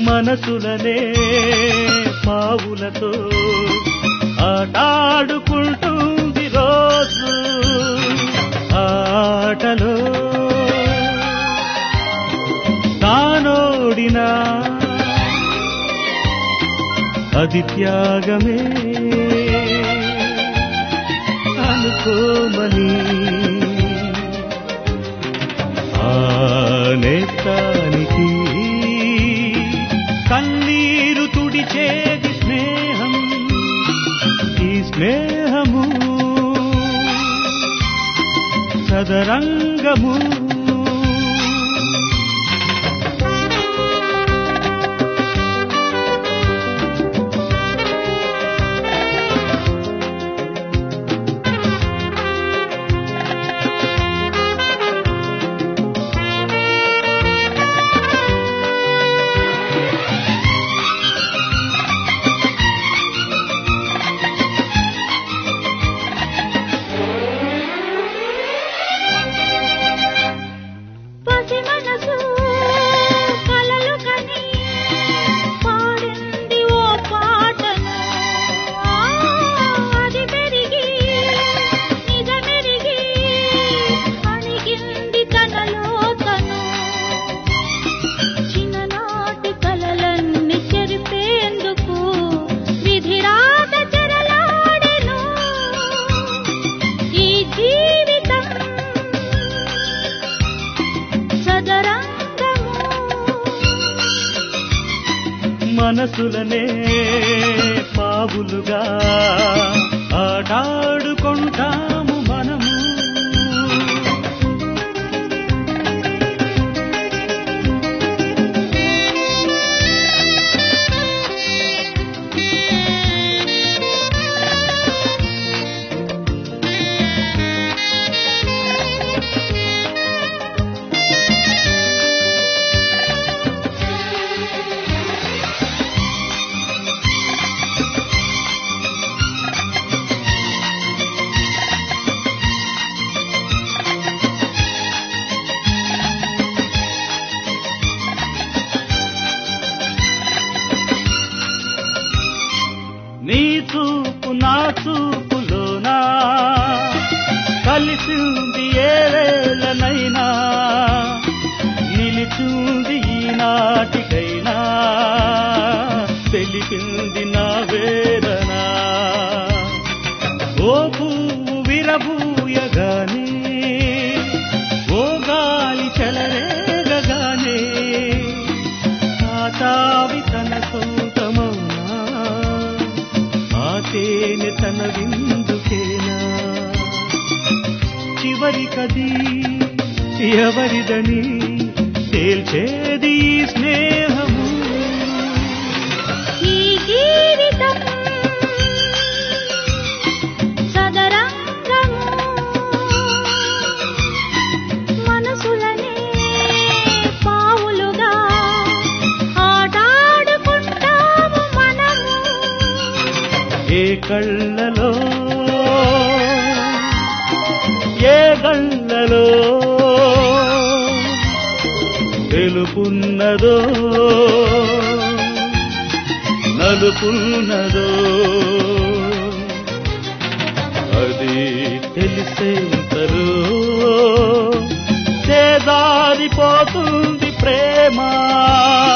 మనసులనే పావులతో ఆటాడుకుంటుంది రోజు ఆటలో తానోడినా అది త్యాగమే అనుకోమని ఆనేతానికి కన్నీరు తుడిచేది స్నేహం ఈ స్నేహము సదరంగము పసి మనసు కలలు కని పాడింది ఓ పాటను ఆ, అది పెరిగి నిజమెరిగి అణిగింది తనలో తను చిన్ననాటి కలలన్నీ చెరిపేందుకు విధిరాత చెరలాడెను ఈ జీవితం సదరంగము మనసులనే పావులుగా ఆటాడుకుంటాము మనము నీ చూపు నా చూపులోనా కలిసింది ఏ వేళనైనా నిలిచింది ఈనాటికైనా తెలిపింది నా వేదనా ఓ పువ్వు విరబూయగానే ఓ గాలి చెలరేగగానే ఆ తావి తన సొంతమౌనా ఆ తేనె తన విందుకేనా చివరికది ఎవరిదని తేల్చేది ఈ స్నేహము ఈ జీవితం సదరంగము మనసులనే పావులుగా ఆటాడుకుంటాము మనము ఏ కళ్ళలో ఏ గళ్ళలో తెలుపున్నదో నలుపున్నదో అది తెలిసేంతలో చేదారిపోతుంది ప్రేమ